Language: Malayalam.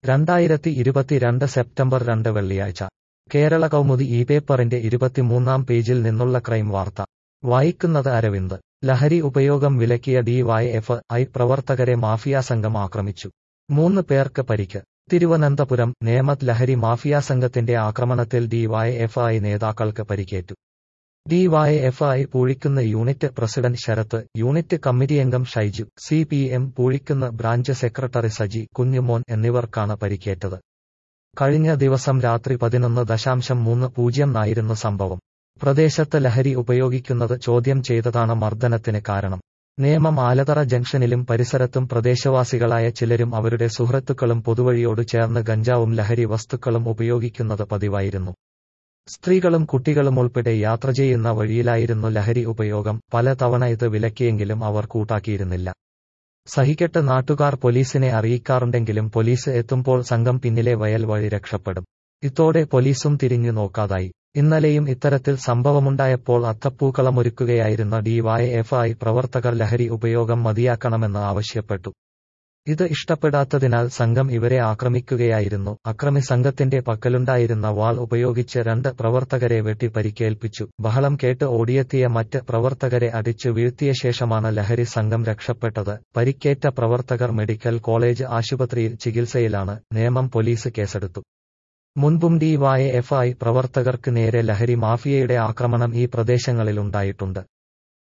രണ്ടായിരത്തി ഇരുപത്തിരണ്ട് സെപ്റ്റംബർ രണ്ട് വെള്ളിയാഴ്ച കേരള കൗമുദി ഈ പേപ്പറിന്റെ ഇരുപത്തിമൂന്നാം പേജിൽ നിന്നുള്ള ക്രൈം വാർത്ത വായിക്കുന്നത് അരവിന്ദ് ലഹരി ഉപയോഗം വിലക്കിയ ഡിവൈഎഫ് ഐ പ്രവർത്തകരെ മാഫിയ സംഘം ആക്രമിച്ചു മൂന്ന് പേർക്ക് പരിക്ക് തിരുവനന്തപുരം നേമത്ത് ലഹരി മാഫിയ സംഘത്തിന്റെ ആക്രമണത്തിൽ ഡിവൈഎഫ് ഐ നേതാക്കൾക്ക് പരിക്കേറ്റു DYF I Poozhikkunnu unit president Sarath unit കമ്മിറ്റിയംഗം Shaiju C P M Poozhikkunnu branch secretary Saji Kunjumon എന്നിവർക്കാണ് പരിക്കേറ്റത് കഴിഞ്ഞ ദിവസം രാത്രി പതിനൊന്ന് ദശാംശം മൂന്ന് പൂജ്യം ആയിരുന്നു സംഭവം പ്രദേശത്ത് ലഹരി ഉപയോഗിക്കുന്നത് ചോദ്യം ചെയ്തതാണ് മർദ്ദനത്തിന് കാരണം നേമം ആലതറ ജംഗ്ഷനിലും പരിസരത്തും പ്രദേശവാസികളായ ചിലരും അവരുടെ സുഹൃത്തുക്കളും പൊതുവഴിയോട് ചേർന്ന് ഗഞ്ചാവും ലഹരി വസ്തുക്കളും ഉപയോഗിക്കുന്നത് പതിവായിരുന്നു സ്ത്രീകളും കുട്ടികളും ഉൾപ്പെടെ യാത്ര ചെയ്യുന്ന വഴിയിലായിരുന്നു ലഹരി ഉപയോഗം പല തവണ ഇത് വിലക്കിയെങ്കിലും അവർ കൂട്ടാക്കിയിരുന്നില്ല സഹിക്കെട്ട് നാട്ടുകാർ പോലീസിനെ അറിയിക്കാറുണ്ടെങ്കിലും പോലീസ് എത്തുമ്പോൾ സംഘം പിന്നിലെ വയൽ വഴി രക്ഷപ്പെടും ഇതോടെ പോലീസും തിരിഞ്ഞു നോക്കാതായി ഇന്നലെയും ഇത്തരത്തിൽ സംഭവമുണ്ടായപ്പോൾ അത്തപ്പൂക്കളമൊരുക്കുകയായിരുന്ന ഡിവൈഎഫ്ഐ പ്രവർത്തകർ ലഹരി ഉപയോഗം മതിയാക്കണമെന്ന് ആവശ്യപ്പെട്ടു ഇത് ഇഷ്ടപ്പെടാത്തതിനാൽ സംഘം ഇവരെ ആക്രമിക്കുകയായിരുന്നു അക്രമി സംഘത്തിന്റെ പക്കലുണ്ടായിരുന്ന വാൾ ഉപയോഗിച്ച് രണ്ട് പ്രവർത്തകരെ വെട്ടി പരിക്കേൽപ്പിച്ചു ബഹളം കേട്ട് ഓടിയെത്തിയ മറ്റ് പ്രവർത്തകരെ അടിച്ചു വീഴ്ത്തിയ ശേഷമാണ് ലഹരി സംഘം രക്ഷപ്പെട്ടത് പരിക്കേറ്റ പ്രവർത്തകർ മെഡിക്കൽ കോളേജ് ആശുപത്രിയിൽ ചികിത്സയിലാണ് നേമം പോലീസ് കേസെടുത്തു മുൻപും ഡിവൈഎഫ്ഐ പ്രവർത്തകർക്ക് നേരെ ലഹരി മാഫിയയുടെ ആക്രമണം ഈ പ്രദേശങ്ങളിൽ ഉണ്ടായിട്ടുണ്ട്